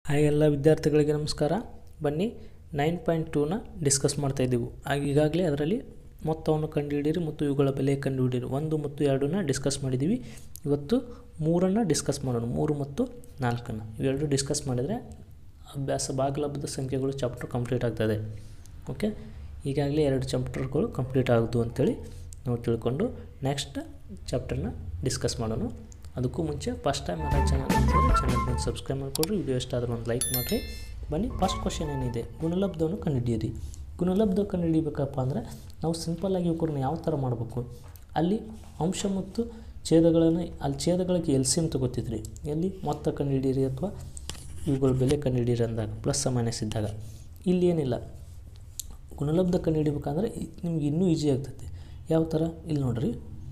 hi ಎಲ್ಲ ವಿದ್ಯಾರ್ಥಿಗಳಿಗೆ ನಮಸ್ಕಾರ ಬನ್ನಿ ನೈನ್ ಪಾಯಿಂಟ್ ಟೂನ ಡಿಸ್ಕಸ್ ಮಾಡ್ತಾ ಇದ್ದೀವಿ ಆಗ ಈಗಾಗಲೇ ಅದರಲ್ಲಿ ಮೊತ್ತವನ್ನು ಕಂಡುಹಿಡಿಯಿರಿ ಮತ್ತು ಇವುಗಳ ಬೆಲೆ ಕಂಡುಹಿಡಿಯಿರಿ ಒಂದು ಮತ್ತು ಎರಡನ್ನ ಡಿಸ್ಕಸ್ ಮಾಡಿದ್ದೀವಿ ಇವತ್ತು ಮೂರನ್ನು ಡಿಸ್ಕಸ್ ಮಾಡೋಣ ಮೂರು ಮತ್ತು ನಾಲ್ಕನ್ನು ಇವೆರಡು ಡಿಸ್ಕಸ್ ಮಾಡಿದರೆ ಅಭ್ಯಾಸ ಭಾಗಲಬ್ಧ ಸಂಖ್ಯೆಗಳು ಚಾಪ್ಟರ್ ಕಂಪ್ಲೀಟ್ ಆಗ್ತದೆ ಓಕೆ ಈಗಾಗಲೇ ಎರಡು ಚಾಪ್ಟರ್ಗಳು ಕಂಪ್ಲೀಟ್ ಆಗೋದು ಅಂತೇಳಿ ನಾವು ತಿಳ್ಕೊಂಡು ನೆಕ್ಸ್ಟ್ ಚಾಪ್ಟರ್ನ ಡಿಸ್ಕಸ್ ಮಾಡೋಣ ಅದಕ್ಕೂ ಮುಂಚೆ ಫಸ್ಟ್ ಟೈಮ್ ಎಲ್ಲ ಚಾನಲ್ ಅಂತಿದ್ರೆ ಚಾನಲ್ನ ಸಬ್ಸ್ಕ್ರೈಬ್ ಮಾಡಿಕೊಡ್ರಿ ವಿಡಿಯೋ ಇಷ್ಟ ಆದ್ರೆ ಒಂದು ಲೈಕ್ ಮಾಡಿರಿ ಬನ್ನಿ ಫಸ್ಟ್ ಕ್ವಶನ್ ಏನಿದೆ ಗುಣಲಬ್ಧವನ್ನು ಕಂಡುಹಿಡಿಯಿರಿ ಗುಣಲಬ್ಧ ಕಂಡುಹಿಡಿಬೇಕಪ್ಪ ಅಂದರೆ ನಾವು ಸಿಂಪಲ್ಲಾಗಿ ಇವ್ರನ್ನ ಯಾವ ಥರ ಮಾಡಬೇಕು ಅಲ್ಲಿ ಅಂಶ ಮತ್ತು ಛೇದಗಳನ್ನು ಅಲ್ಲಿ ಛೇದಗಳಿಗೆ ಎಲ್ ಸಿ ಎಮ್ ತಗೋತಿದ್ರಿ ಎಲ್ಲಿ ಮೊತ್ತ ಕಂಡುಹಿಡಿಯಿರಿ ಅಥವಾ ಇವುಗಳ ಬೆಲೆ ಕಂಡುಹಿಡಿಯಿರಿ ಅಂದಾಗ ಪ್ಲಸ್ ಮೈನಸ್ ಇದ್ದಾಗ ಇಲ್ಲಿ ಏನಿಲ್ಲ ಗುಣಲಬ್ಧ ಕಂಡುಹಿಡಿಬೇಕಂದ್ರೆ ನಿಮ್ಗೆ ಇನ್ನೂ ಈಸಿ ಆಗ್ತೈತೆ ಯಾವ ಥರ ಇಲ್ಲಿ ನೋಡ್ರಿ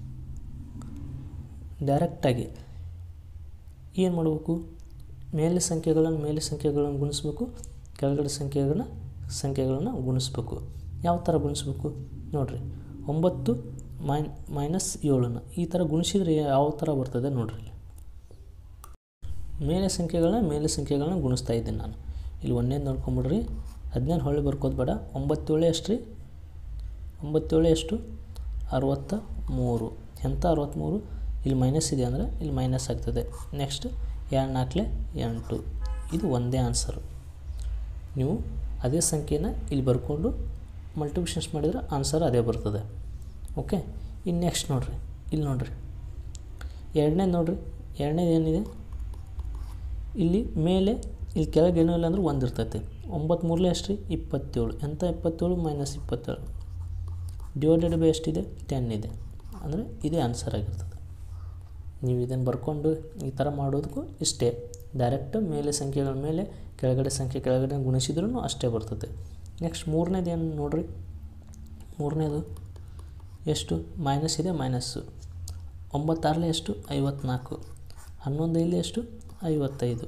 ಡೈರೆಕ್ಟಾಗಿ ಏನು ಮಾಡಬೇಕು ಮೇಲೆ ಸಂಖ್ಯೆಗಳನ್ನು ಮೇಲೆ ಸಂಖ್ಯೆಗಳನ್ನು ಗುಣಿಸ್ಬೇಕು ಕೆಳಗಡೆ ಸಂಖ್ಯೆಗಳನ್ನ ಸಂಖ್ಯೆಗಳನ್ನು ಗುಣಿಸ್ಬೇಕು ಯಾವ ಥರ ಗುಣಿಸ್ಬೇಕು ನೋಡಿರಿ ಒಂಬತ್ತು ಮೈನ್ ಮೈನಸ್ ಏಳನ್ನು ಈ ಥರ ಗುಣಿಸಿದರೆ ಯಾವ ಥರ ಬರ್ತದೆ ನೋಡ್ರಿ ಇಲ್ಲಿ ಮೇಲೆ ಸಂಖ್ಯೆಗಳನ್ನ ಮೇಲೆ ಸಂಖ್ಯೆಗಳನ್ನ ಗುಣಿಸ್ತಾ ಇದ್ದೀನಿ ನಾನು ಇಲ್ಲಿ ಒಂದೇದು ನೋಡ್ಕೊಂಬಿಡ್ರಿ ಹದಿನೇಳು ಹೊಳ್ಳಿ ಬರ್ಕೋದು ಬೇಡ ಒಂಬತ್ತೇಳು ಎಷ್ಟು ರೀ ಒಂಬತ್ತೇಳು ಎಷ್ಟು ಅರವತ್ತ ಮೂರು ಎಂಥ ಅರವತ್ತ್ಮೂರು ಇಲ್ಲಿ ಮೈನಸ್ ಇದೆ ಅಂದರೆ ಇಲ್ಲಿ ಮೈನಸ್ ಆಗ್ತದೆ ನೆಕ್ಸ್ಟ್ ಎರಡು ನಾಲ್ಕಲೆ ಎಂಟು ಇದು ಒಂದೇ ಆನ್ಸರು ನೀವು ಅದೇ ಸಂಖ್ಯೆನ ಇಲ್ಲಿ ಬರ್ಕೊಂಡು ಮಲ್ಟಿಪ್ಲಿಷನ್ಸ್ ಮಾಡಿದರೆ ಆನ್ಸರ್ ಅದೇ ಬರ್ತದೆ ಓಕೆ ಇನ್ನು ನೆಕ್ಸ್ಟ್ ನೋಡಿರಿ ಇಲ್ಲಿ ನೋಡಿರಿ ಎರಡನೇದು ನೋಡಿರಿ ಎರಡನೇದು ಏನಿದೆ ಇಲ್ಲಿ ಮೇಲೆ ಇಲ್ಲಿ ಕೆಳಗೆ ಏನೂ ಇಲ್ಲ ಅಂದ್ರೆ ಒಂದು ಇರ್ತೈತೆ ಒಂಬತ್ತು ಮೂರಲೇ ಎಷ್ಟು ರೀ ಇಪ್ಪತ್ತೇಳು ಎಂಥ ಇಪ್ಪತ್ತೇಳು ಮೈನಸ್ ಇಪ್ಪತ್ತೇಳು ಡಿವೈಡೆಡ್ ಬೈ ಎಷ್ಟಿದೆ ಟೆನ್ ಇದೆ ಅಂದರೆ ಇದೇ ಆನ್ಸರ್ ಆಗಿರ್ತದೆ ನೀವು ಇದನ್ನು ಬರ್ಕೊಂಡು ಈ ಥರ ಮಾಡೋದಕ್ಕೂ ಇಷ್ಟೇ ಡೈರೆಕ್ಟ್ ಮೇಲೆ ಸಂಖ್ಯೆಗಳ ಮೇಲೆ ಕೆಳಗಡೆ ಸಂಖ್ಯೆ ಕೆಳಗಡೆ ಗುಣಿಸಿದ್ರೂ ಅಷ್ಟೇ ಬರ್ತದೆ ನೆಕ್ಸ್ಟ್ ಮೂರನೇದು ಏನು ನೋಡಿರಿ ಮೂರನೇದು ಎಷ್ಟು ಮೈನಸ್ ಇದೆ ಮೈನಸ್ಸು ಒಂಬತ್ತಾರಲೆ ಎಷ್ಟು ಐವತ್ನಾಲ್ಕು ಹನ್ನೊಂದು ಇಲ್ಲಿ ಎಷ್ಟು ಐವತ್ತೈದು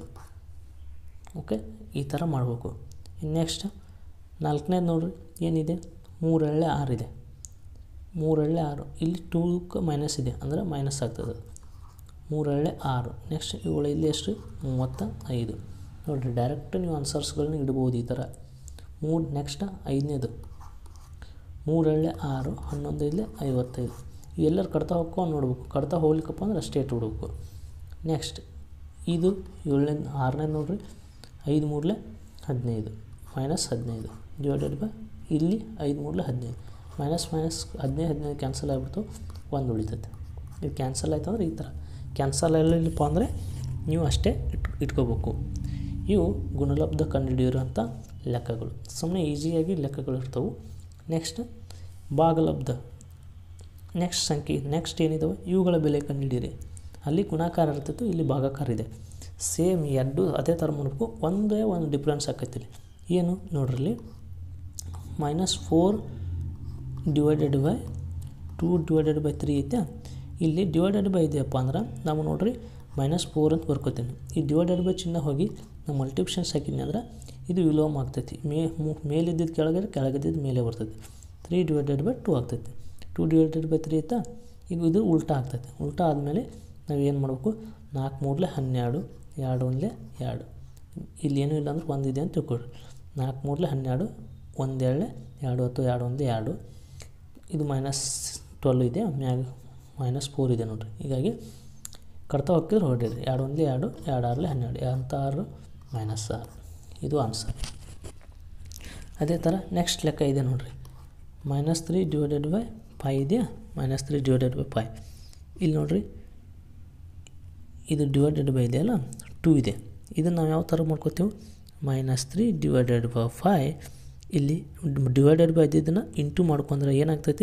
ಓಕೆ ಈ ಥರ ಮಾಡಬೇಕು ಇನ್ನು ನೆಕ್ಸ್ಟ್ ನಾಲ್ಕನೇದು ನೋಡಿರಿ ಏನಿದೆ ಮೂರೆಳ್ಳೆ ಆರಿದೆ ಮೂರೆಳ್ಳೆ ಆರು ಇಲ್ಲಿ ಟೂಕ್ಕೆ ಮೈನಸ್ ಇದೆ ಅಂದರೆ ಮೈನಸ್ ಆಗ್ತದೆ ಮೂರೆಳ್ಳೆ ಆರು ನೆಕ್ಸ್ಟ್ ಏಳು ಇಲ್ಲಿ ಎಷ್ಟು ಮೂವತ್ತ ಐದು ನೋಡಿರಿ ಡೈರೆಕ್ಟ್ ನೀವು ಆನ್ಸರ್ಸ್ಗಳನ್ನ ಇಡ್ಬೋದು ಈ ಥರ ಮೂರು ನೆಕ್ಸ್ಟ್ ಐದನೇದು ಮೂರೆಳ್ಳೆ ಆರು ಹನ್ನೊಂದು ಇಲ್ಲಿ ಐವತ್ತೈದು ಇವೆಲ್ಲರೂ ಕಡ್ತಾ ಹೋಗ್ಕೊಂಡು ನೋಡ್ಬೇಕು ಕಡ್ತಾ ಹೋಗ್ಲಿಕ್ಕಪ್ಪ ಅಂದ್ರೆ ಅಷ್ಟೇ ಇಟ್ಬಿಡ್ಬೇಕು ನೆಕ್ಸ್ಟ್ ಇದು ಏಳನೇ ಆರನೇದು ನೋಡಿರಿ ಐದು ಮೂರಲೆ ಹದಿನೈದು ಮೈನಸ್ ಹದಿನೈದು ಡಿವೈಡೆಡ್ ಬೈ ಇಲ್ಲಿ ಐದು ಮೂರಲೆ ಹದಿನೈದು ಮೈನಸ್ ಮೈನಸ್ ಹದಿನೈದು ಹದಿನೈದು ಕ್ಯಾನ್ಸಲ್ ಆಗಿಬಿಡ್ತು ಒಂದು ಉಳಿತೈತೆ ಇದು ಕ್ಯಾನ್ಸಲ್ ಆಯ್ತು ಅಂದ್ರೆ ಈ ಥರ ಕ್ಯಾನ್ಸಲ್ ಆಗಲಿಲ್ಲಪ್ಪ ಅಂದರೆ ನೀವು ಅಷ್ಟೇ ಇಟ್ ಇಟ್ಕೋಬೇಕು ಇವು ಗುಣಲಬ್ಧ ಕಂಡುಹಿಡಿಯೋರಂಥ ಲೆಕ್ಕಗಳು ಸುಮ್ಮನೆ ಈಸಿಯಾಗಿ ಲೆಕ್ಕಗಳು ಇರ್ತವೆ ನೆಕ್ಸ್ಟ್ ಭಾಗಲಬ್ಧ ನೆಕ್ಸ್ಟ್ ಸಂಖ್ಯೆ ನೆಕ್ಸ್ಟ್ ಏನಿದಾವೆ ಇವುಗಳ ಬೆಲೆ ಕಂಡುಹಿಡಿಯಿರಿ ಅಲ್ಲಿ ಗುಣಾಕಾರ ಇರ್ತೈತೆ ಇಲ್ಲಿ ಭಾಗಾಕಾರ ಇದೆ ಸೇಮ್ ಎರಡು ಅದೇ ಥರ ಮಾಡಬೇಕು ಒಂದೇ ಒಂದು ಡಿಫ್ರೆನ್ಸ್ ಆಕೈತಿ ಏನು ನೋಡ್ರಿ minus four divided by two divided by three ಐತೆ ಇಲ್ಲಿ ಡಿವೈಡೆಡ್ ಬೈ ಇದೆಯಪ್ಪ ಅಂದ್ರೆ ನಾವು ನೋಡ್ರಿ ಮೈನಸ್ ಫೋರ್ ಅಂತ ಬರ್ಕೋತೀನಿ ಈ ಡಿವೈಡೆಡ್ ಬೈ ಚಿನ್ನ ಹೋಗಿ ನಾವು ಮಲ್ಟಿಪ್ಷನ್ಸ್ ಹಾಕಿದ್ನಿ ಅಂದ್ರೆ ಇದು ವಿಲೋಮ ಆಗ್ತೈತಿ ಮೇ ಮೇಲಿದ್ದಿದ್ದು ಕೆಳಗಡೆ ಕೆಳಗಿದ್ದಿದ್ದು ಮೇಲೆ ಬರ್ತೈತಿ ತ್ರೀ ಡಿವೈಡೆಡ್ ಬೈ ಟೂ ಆಗ್ತೈತಿ ಟೂ ಡಿವೈಡೆಡ್ ಬೈ ತ್ರೀ ಐತಾ ಈಗ ಇದು ಉಲ್ಟಾ ಆಗ್ತೈತೆ ಉಲ್ಟಾ ಆದಮೇಲೆ ನಾವು ಏನು ಮಾಡಬೇಕು ನಾಲ್ಕು ಮೂರಲೆ ಹನ್ನೆರಡು ಎರಡು ಒಂದಲೇ ಎರಡು ಇಲ್ಲಿ ಏನೂ ಇಲ್ಲ ಅಂದ್ರೆ ಒಂದಿದೆ ಅಂತ ತಿಳ್ಕೊಳ್ರಿ ನಾಲ್ಕು ಮೂರಲೆ ಹನ್ನೆರಡು ಒಂದು ಎರಡಲೆ ಎರಡು ಹತ್ತು ಎರಡು ಒಂದು ಎರಡು ಇದು ಮೈನಸ್ ಟ್ವೆಲ್ ಇದೆ ಮ್ಯಾಗ ಮೈನಸ್ ಫೋರ್ ಇದೆ ನೋಡಿರಿ ಹೀಗಾಗಿ ಕಡ್ತಾ ಹೋಗ್ತಿದ್ರೆ ಹೊರಡಿರಿ ಎರಡು ಒಂದಲೇ ಎರಡು ಎರಡು ಆರಲೆ ಹನ್ನೆರಡು ಅಂತ ಆರು ಮೈನಸ್ ಆರು ಇದು ಆನ್ಸರ್ ಅದೇ ಥರ ನೆಕ್ಸ್ಟ್ ಲೆಕ್ಕ ಇದೆ ನೋಡಿರಿ minus three divided by five ಇದೆಯಾ minus three divided by five ಇಲ್ಲಿ ನೋಡಿರಿ ಇದು ಡಿವೈಡೆಡ್ ಬೈ ಇದೆಯಲ್ಲ ಟೂ ಇದೆ ಇದನ್ನು ನಾವು ಯಾವ ಥರ ಮಾಡ್ಕೋತೀವಿ minus three divided by five ಇಲ್ಲಿ ಡಿವೈಡೆಡ್ ಬೈ ಇದ್ದಿದ್ದನ್ನು ಇಂಟು ಮಾಡ್ಕೊಂಡ್ರೆ ಏನಾಗ್ತೈತಿ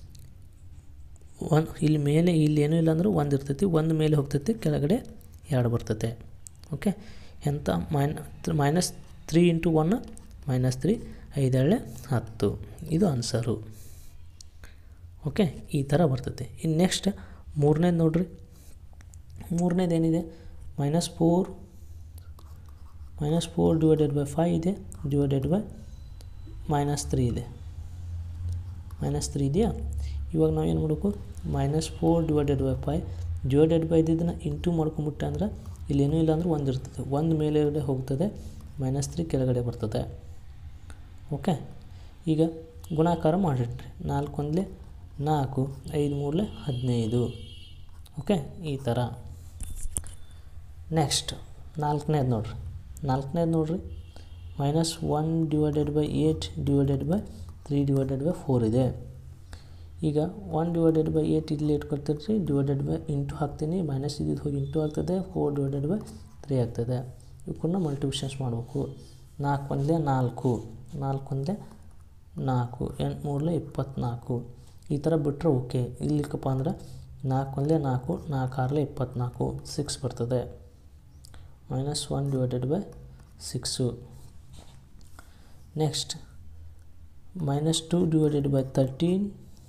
ಒಂದು ಇಲ್ಲಿ ಮೇಲೆ ಇಲ್ಲಿ ಏನೂ ಇಲ್ಲ ಅಂದ್ರೆ ಒಂದು ಇರ್ತೈತಿ ಒಂದು ಮೇಲೆ ಹೋಗ್ತೈತಿ ಕೆಳಗಡೆ ಎರಡು ಬರ್ತೈತೆ ಓಕೆ ಎಂಥ ಮೈನ minus three into one minus three ಐದೇಳೆ ಹತ್ತು ಇದು ಆನ್ಸರು ಓಕೆ ಈ ಥರ ಬರ್ತೈತೆ ಇನ್ನು ನೆಕ್ಸ್ಟ್ ಮೂರನೇದು ನೋಡ್ರಿ ಮೂರನೇದು ಏನಿದೆ minus four minus four divided by five ಇದೆ ಡಿವೈಡೆಡ್ ಬೈ ಮೈನಸ್ ತ್ರೀ ಇದೆ ಮೈನಸ್ ತ್ರೀ ಇದೆಯಾ ಇವಾಗ ನಾವು ಏನು ಮಾಡಬೇಕು minus four divided by five divided by ಇದನ್ನು ಇಂಟು ಮಾಡ್ಕೊಂಬಿಟ್ಟೆ ಅಂದ್ರೆ ಇಲ್ಲೇನೂ ಇಲ್ಲ ಅಂದ್ರೆ ಒಂದು ಇರ್ತದೆ ಒಂದು ಮೇಲೆಗಡೆ ಹೋಗ್ತದೆ ಮೈನಸ್ ತ್ರೀ ಕೆಳಗಡೆ ಬರ್ತದೆ ಓಕೆ ಈಗ ಗುಣಾಕಾರ ಮಾಡಿಟ್ರಿ ನಾಲ್ಕು ಒಂದಲೇ ನಾಲ್ಕು ಐದು ಮೂರಲೆ ಹದಿನೈದು ಓಕೆ ಈ ಥರ ನೆಕ್ಸ್ಟ್ ನಾಲ್ಕನೇದು ನೋಡ್ರಿ ನಾಲ್ಕನೇದು ನೋಡ್ರಿ minus one divided by eight divided by three divided by four ಇದೆ ಈಗ ಒನ್ ಡಿವೈಡೆಡ್ ಬೈ ಏಯ್ಟ್ ಇಲ್ಲಿ ಇಟ್ಕೊಳ್ತೀರಿ ಡಿವೈಡೆಡ್ ಬೈ ಇಂಟು ಹಾಕ್ತೀನಿ ಮೈನಸ್ ಇದ್ದಿದ್ದು ಹೋಗಿ ಇಂಟು ಆಗ್ತದೆ ಫೋರ್ ಡಿವೈಡೆಡ್ ಬೈ ತ್ರೀ ಆಗ್ತದೆ ಇವಕ್ಕನ್ನ ಮಲ್ಟಿಪ್ಲಿಷನ್ಸ್ ಮಾಡಬೇಕು ನಾಲ್ಕು ಒಂದಲೇ ನಾಲ್ಕು ನಾಲ್ಕು ಒಂದಲೇ ನಾಲ್ಕು ಎಂಟು ಮೂರಲೆ ಇಪ್ಪತ್ತ್ನಾಲ್ಕು ಈ ಥರ ಬಿಟ್ಟರೆ ಓಕೆ ಇಲ್ಲಿಕ್ಕಪ್ಪ ಅಂದ್ರೆ ನಾಲ್ಕು ಒಂದಲೇ ನಾಲ್ಕು ನಾಲ್ಕು ಆರಲೆ ಇಪ್ಪತ್ತ್ನಾಲ್ಕು ಸಿಕ್ಸ್ ಬರ್ತದೆ minus one divided by six next minus two divided by thirteen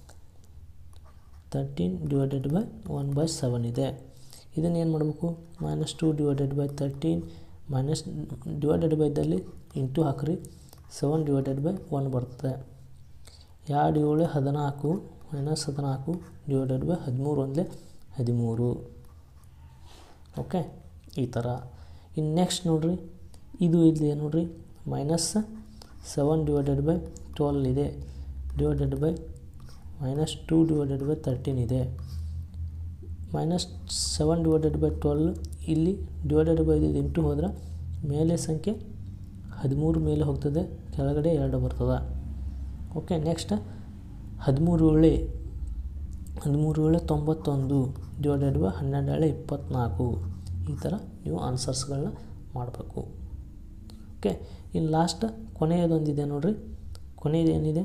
thirteen divided by one by seven ಇದೆ ಇದನ್ನು ಏನು ಮಾಡಬೇಕು minus two divided by thirteen minus divided ಬೈದಲ್ಲಿ ಇಂಟು ಹಾಕ್ರಿ ಸೆವೆನ್ ಡಿವೈಡೆಡ್ ಬೈ ಒನ್ ಬರ್ತದೆ ಎರಡು ಏಳು ಹದಿನಾಲ್ಕು ಮೈನಸ್ ಹದಿನಾಲ್ಕು ಡಿವೈಡೆಡ್ ಬೈ ಹದಿಮೂರು ಒಂದಲೇ ಹದಿಮೂರು ಓಕೆ ಈ ಥರ ಇನ್ನು ನೆಕ್ಸ್ಟ್ ನೋಡಿರಿ ಇದು ಇದೆ ನೋಡಿರಿ minus seven divided by twelve ಇದೆ divided by minus two divided by thirteen ಇದೆ minus seven divided by twelve ಇಲ್ಲಿ ಡಿವೈಡೆಡ್ ಬೈ ಇದು ಇಂಟು ಹೋದ್ರೆ ಮೇಲೆ ಸಂಖ್ಯೆ ಹದಿಮೂರು ಮೇಲೆ ಹೋಗ್ತದೆ ಕೆಳಗಡೆ ಎರಡು ಬರ್ತದೆ ಓಕೆ ನೆಕ್ಸ್ಟ್ ಹದಿಮೂರು ಏಳೆ ಹದಿಮೂರು ಏಳೆ ತೊಂಬತ್ತೊಂದು ಡಿವೈಡೆಡ್ ಬೈ ಹನ್ನೆರಡು ಏಳೆ ಇಪ್ಪತ್ತ್ನಾಲ್ಕು ಈ ಥರ ನೀವು ಆನ್ಸರ್ಸ್ಗಳನ್ನ ಮಾಡಬೇಕು ಓಕೆ ಇನ್ನು ಲಾಸ್ಟ್ ಕೊನೆಯದೊಂದಿದೆ ನೋಡಿರಿ ಕೊನೆಯದು ಏನಿದೆ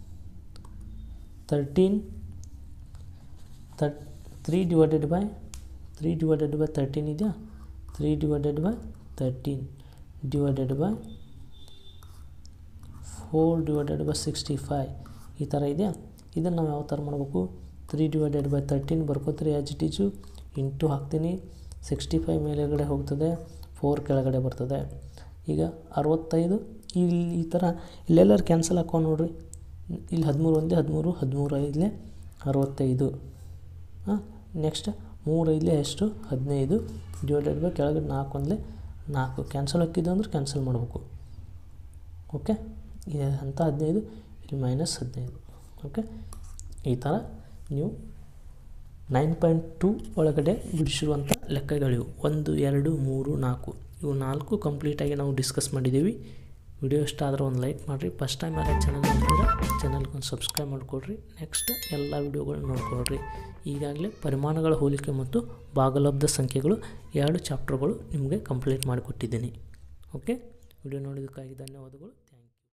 ತರ್ಟೀನ್ ತರ್ three divided by three divided by thirteen ಇದೆಯಾ three divided by thirteen divided by four divided by sixty five ಈ ಥರ ಇದೆಯಾ ಇದನ್ನು ನಾವು ಯಾವ ಥರ ಮಾಡಬೇಕು ತ್ರೀ ಡಿವೈಡೆಡ್ ಬೈ ತರ್ಟೀನ್ ಬರ್ಕೋತೀರಿ ಆ್ಯಸ್ ಇಟ್ ಈಸು ಇಂಟು ಹಾಕ್ತೀನಿ ಸಿಕ್ಸ್ಟಿ ಫೈ ಮೇಲೆಗಡೆ ಹೋಗ್ತದೆ ಫೋರ್ ಕೆಳಗಡೆ ಬರ್ತದೆ ಈಗ ಅರವತ್ತೈದು ಇಲ್ಲಿ ಈ ಥರ ಇಲ್ಲೆಲ್ಲರೂ ಕ್ಯಾನ್ಸಲ್ ಹಾಕೋ ನೋಡ್ರಿ ಇಲ್ಲಿ ಹದಿಮೂರು ಒಂದೇ ಹದಿಮೂರು ಹದಿಮೂರು ಐದಲೇ ಅರವತ್ತೈದು ಹಾಂ ನೆಕ್ಸ್ಟ್ ಮೂರು ಐದಲೇ ಎಷ್ಟು ಹದಿನೈದು ಡಿವೈಡೆಡ್ ಬೈ ಕೆಳಗಡೆ ನಾಲ್ಕು ಒಂದಲೇ ನಾಲ್ಕು ಕ್ಯಾನ್ಸಲ್ ಹಾಕಿದ್ದು ಅಂದ್ರೆ ಕ್ಯಾನ್ಸಲ್ ಮಾಡಬೇಕು ಓಕೆ ಅಂತ ಹದಿನೈದು ಇಲ್ಲಿ ಮೈನಸ್ ಹದಿನೈದು ಓಕೆ ಈ ಥರ ನೀವು ನೈನ್ ಪಾಯಿಂಟ್ ಟು ಒಳಗಡೆ ಬಿಡಿಸಿರುವಂಥ ಲೆಕ್ಕಗಳಿವು ಒಂದು ಎರಡು ಮೂರು ನಾಲ್ಕು ಇವು ನಾಲ್ಕು ಕಂಪ್ಲೀಟಾಗಿ ನಾವು ಡಿಸ್ಕಸ್ ಮಾಡಿದ್ದೀವಿ ವಿಡಿಯೋ ಇಷ್ಟ ಆದರೆ ಒಂದು ಲೈಕ್ ಮಾಡಿರಿ ಫಸ್ಟ್ ಟೈಮ್ ಯಾರು ಚಾನಲ್ ನೋಡ್ತೀರಾ ಚಾನಲ್ಗೆ ಒಂದು ಸಬ್ಸ್ಕ್ರೈಬ್ ಮಾಡಿಕೊಡ್ರಿ ನೆಕ್ಸ್ಟ್ ಎಲ್ಲ ವಿಡಿಯೋಗಳನ್ನ ನೋಡ್ಕೊಳ್ರಿ ಈಗಾಗಲೇ ಪರಿಮಾಣಗಳ ಹೋಲಿಕೆ ಮತ್ತು ಭಾಗಲಬ್ಧ ಸಂಖ್ಯೆಗಳು ಎರಡು ಚಾಪ್ಟರ್ಗಳು ನಿಮಗೆ ಕಂಪ್ಲೀಟ್ ಮಾಡಿಕೊಟ್ಟಿದ್ದೀನಿ ಓಕೆ ವಿಡಿಯೋ ನೋಡೋದಕ್ಕಾಗಿ ಧನ್ಯವಾದಗಳು ಥ್ಯಾಂಕ್